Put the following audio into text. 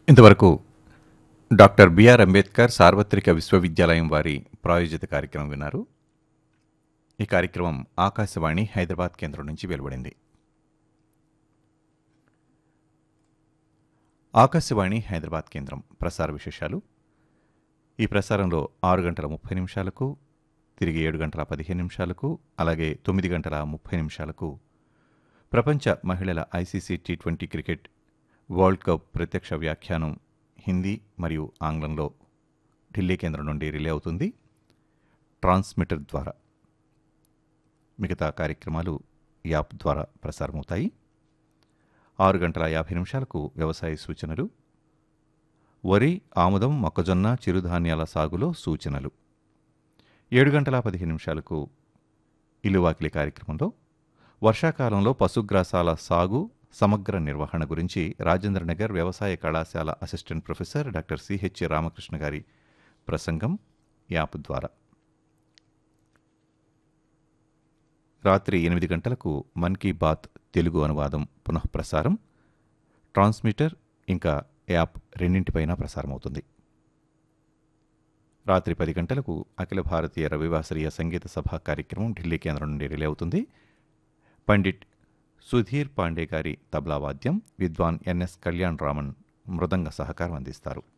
ఇంతవరకు doctor BR Ambedkar సార్వత్రిక విశ్వవిద్యాలయం వారి ప్రాయోజిత కార్యక్రమం విన్నారు ఈ కార్యక్రమం ఆకాశవాణి హైదరాబాద్ కేంద్రం నుంచి వెలువడింది ఆకాశవాణి హైదరాబాద్ కేంద్రం ప్రసార విశేషాలు ఈ ప్రసారంలో ఆరు గంటల ముప్పై నిమిషాలకు తిరిగి ఏడు గంటల పదిహేను నిమిషాలకు అలాగే తొమ్మిది గంటల ముప్పై నిమిషాలకు ప్రపంచ మహిళల ICC T twenty cricket world cup ప్రత్యక్ష వ్యాఖ్యానం హిందీ మరియు ఆంగ్లంలో ఢిల్లీ కేంద్రం నుండి రిలే అవుతుంది ట్రాన్స్మిటర్ ద్వారా మిగతా కార్యక్రమాలు యాప్ ద్వారా ప్రసారమవుతాయి ఆరు గంటల యాభై నిమిషాలకు వ్యవసాయ సూచనలు వరి ఆముదం మొక్కజొన్న చిరుధాన్యాల సాగులో సూచనలు ఏడు గంటల పదిహేను నిమిషాలకు ఇల్లువాకిలి కార్యక్రమంలో వర్షాకాలంలో పశుగ్రాసాల సాగు సమగ్ర నిర్వహణ గురించి రాజేంద్రనగర్ వ్యవసాయ కళాశాల assistant professor doctor C H Ramakrishna గారి ప్రసంగం యాప్ ద్వారా రాత్రి ఎనిమిది గంటలకు మన్ కీ బాత్ తెలుగు అనువాదం పునఃప్రసారం ట్రాన్స్మిటర్ ఇంకా యాప్ రెండింటిపైన ప్రసారమవుతుంది రాత్రి పది గంటలకు అఖిల భారతీయ రవివాసరీయ సంగీత సభ కార్యక్రమం ఢిల్లీ కేంద్రం నుండి రిలే అవుతుంది పండిట్ సుధీర్ పాండే గారి తబలా వాద్యం విద్వాన్ ఎన్ఎస్ కళ్యాణ్ రామన్ మృదంగ సహకారం అందిస్తారు